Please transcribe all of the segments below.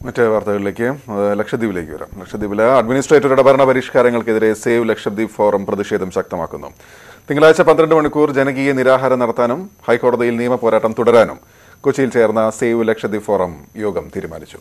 മറ്റ് വാർത്തകളിലേക്ക് ഏഹ്, ലക്ഷദ്വീപിലേക്ക് വരാം ലക്ഷദ്വീപിലെ അഡ്മിനിസ്ട്രേറ്ററുടെ ഭരണ പരിഷ്കാരങ്ങൾക്കെതിരെ സേവ് ലക്ഷദ്വീപ് ഫോറം പ്രതിഷേധം ശക്തമാക്കുന്നു തിങ്കളാഴ്ച പന്ത്രണ്ട് മണിക്കൂർ ജനകീയ നിരാഹാരം നടത്താനും ഹൈക്കോടതിയിൽ നിയമ പോരാട്ടം തുടരാനും കൊച്ചിയിൽ ചേർന്ന സേവ് ലക്ഷദ്വീപ് ഫോറം യോഗം തീരുമാനിച്ചു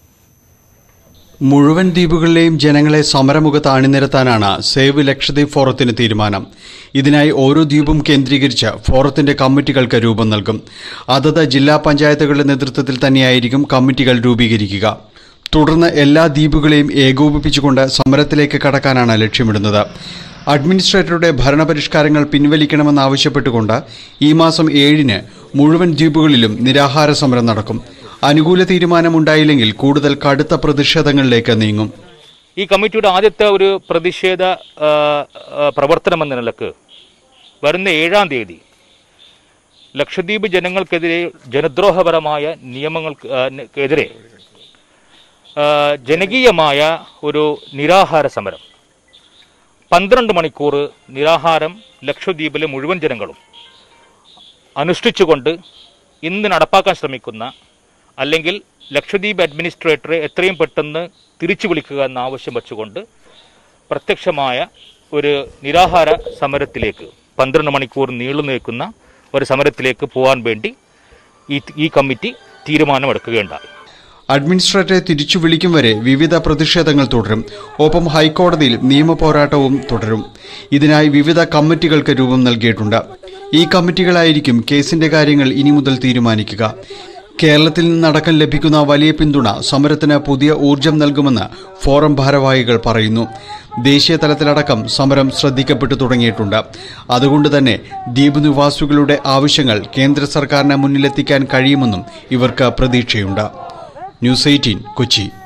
മുഴുവൻ ദ്വീപുകളിലെയും ജനങ്ങളെ സമരമുഖത്ത് അണിനിരത്താനാണ് സേവ് ലക്ഷദ്വീപ് ഫോറത്തിന് തീരുമാനം ഇതിനായി ഓരോ ദ്വീപും കേന്ദ്രീകരിച്ച് ഫോറത്തിന്റെ കമ്മിറ്റികൾക്ക് രൂപം നൽകും അതത് ജില്ലാ പഞ്ചായത്തുകളുടെ നേതൃത്വത്തിൽ തന്നെയായിരിക്കും കമ്മിറ്റികൾ രൂപീകരിക്കുക തുടർന്ന് എല്ലാ ദ്വീപുകളെയും ഏകോപിപ്പിച്ചുകൊണ്ട് സമരത്തിലേക്ക് കടക്കാനാണ് ലക്ഷ്യമിടുന്നത് അഡ്മിനിസ്ട്രേറ്ററുടെ ഭരണപരിഷ്കാരങ്ങൾ പിൻവലിക്കണമെന്നാവശ്യപ്പെട്ടുകൊണ്ട് ഈ മാസം ഏഴിന് മുഴുവൻ ദ്വീപുകളിലും നിരാഹാര സമരം നടക്കും അനുകൂല തീരുമാനമുണ്ടായില്ലെങ്കിൽ കൂടുതൽ കടുത്ത പ്രതിഷേധങ്ങളിലേക്ക് നീങ്ങും ഈ കമ്മിറ്റിയുടെ ആദ്യത്തെ ഒരു പ്രതിഷേധ ആ, ആ, പ്രവർത്തനം എന്ന നിലക്ക് വരുന്ന ഏഴാം തീയതി ലക്ഷദ്വീപ് ജനങ്ങൾക്കെതിരെ ജനദ്രോഹപരമായ നിയമങ്ങൾക്ക് ആ, ന് എതിരെ ആ, ജനകീയമായ ഒരു നിരാഹാര സമരം പന്ത്രണ്ട് മണിക്കൂർ നിരാഹാരം ലക്ഷദ്വീപിലെ മുഴുവൻ ജനങ്ങളും അനുഷ്ഠിച്ചുകൊണ്ട് ഇന്ന് നടപ്പാക്കാൻ ശ്രമിക്കുന്ന അല്ലെങ്കിൽ ലക്ഷദ്വീപ് അഡ്മിനിസ്ട്രേറ്ററെ എത്രയും പെട്ടെന്ന് തിരിച്ചു വിളിക്കുക എന്ന ആവശ്യം വെച്ചുകൊണ്ട് പ്രത്യക്ഷമായ ഒരു നിരാഹാര സമരത്തിലേക്ക് പന്ത്രണ്ട് മണിക്കൂർ നീളു നിൽക്കുന്ന ഒരു സമരത്തിലേക്ക് പോകാൻ വേണ്ടി ഈ ഈ കമ്മിറ്റി തീരുമാനമെടുക്കുകയുണ്ടായി അഡ്മിനിസ്ട്രേറ്ററെ തിരിച്ചു വിളിക്കും വരെ വിവിധ പ്രതിഷേധങ്ങൾ തുടരും ഒപ്പം ഹൈക്കോടതിയിൽ നിയമപോരാട്ടവും തുടരും ഇതിനായി വിവിധ കമ്മിറ്റികൾക്ക് രൂപം നൽകിയിട്ടുണ്ട് ഈ കമ്മിറ്റികളായിരിക്കും കേസിന്റെ കാര്യങ്ങൾ ഇനി മുതൽ തീരുമാനിക്കുക കേരളത്തിൽ നിന്നടക്കം ലഭിക്കുന്ന വലിയ പിന്തുണ സമരത്തിന് പുതിയ ഊർജം നൽകുമെന്ന് ഫോറം ഭാരവാഹികൾ പറയുന്നു ദേശീയ തലത്തിലടക്കം സമരം ശ്രദ്ധിക്കപ്പെട്ടു തുടങ്ങിയിട്ടുണ്ട് അതുകൊണ്ട് തന്നെ ദ്വീപ് നിവാസികളുടെ ആവശ്യങ്ങൾ കേന്ദ്ര സർക്കാരിന് മുന്നിലെത്തിക്കാൻ കഴിയുമെന്നും ഇവർക്ക് പ്രതീക്ഷയുണ്ട് ന്യൂസ് എയ്റ്റീൻ കൊച്ചി